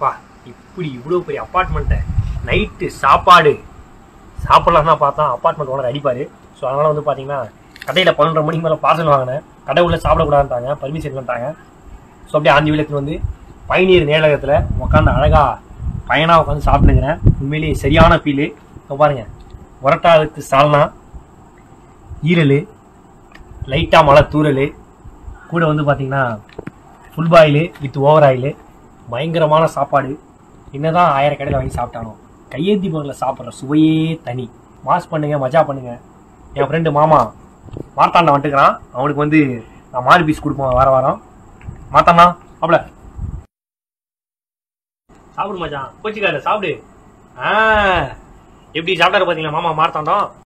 பா இப்படி இவ்வளோ பெரிய அப்பார்ட்மெண்ட்டை நைட்டு சாப்பாடு சாப்பிடலாம் தான் பார்த்தா அப்பார்ட்மெண்ட் ஓனர் அடிப்பார் ஸோ அதனால் வந்து பார்த்தீங்கன்னா கடையில் பன்னெண்டரை மணிக்கு மேலே பார்சல் வாங்கினேன் கடை உள்ள சாப்பிடக்கூடாதுன்ட்டாங்க பர்மிஷன் பண்ணிட்டாங்க ஸோ அப்படியே ஆந்தி விளக்கு வந்து பயணியர் நேலகத்தில் உட்காந்து அழகா பையனாக உட்காந்து சாப்பிட்டுங்கிறேன் உண்மையிலேயே சரியான ஃபீலு இப்போ பாருங்க உரட்டா வித்து சால்னா ஈரல் லைட்டாக மழை தூறல் கூட வந்து பார்த்தீங்கன்னா full boil with over oil பயங்கரமான சாப்பாடு என்னதான் ஆயிரம் கடையில் வாங்கி சாப்பிட்டாலும் கையேந்தி பொருளில் சாப்பிட்ற சுவையே தனி மாஸ் பண்ணுங்க மஜா பண்ணுங்க என் ஃப்ரெண்டு மாமா மார்த்தாண்ட வந்துட்டுக்கிறான் அவனுக்கு வந்து நான் மாறு பீஸ் கொடுப்போம் வார வாரம் மாத்தாண்ணா அப்பல சாப்பிடு மச்சான் கோச்சிக்காத சாப்பிடு ஆ எப்படி சாப்பிட்டாரு பார்த்தீங்களா மாமா மார்த்தாண்டம்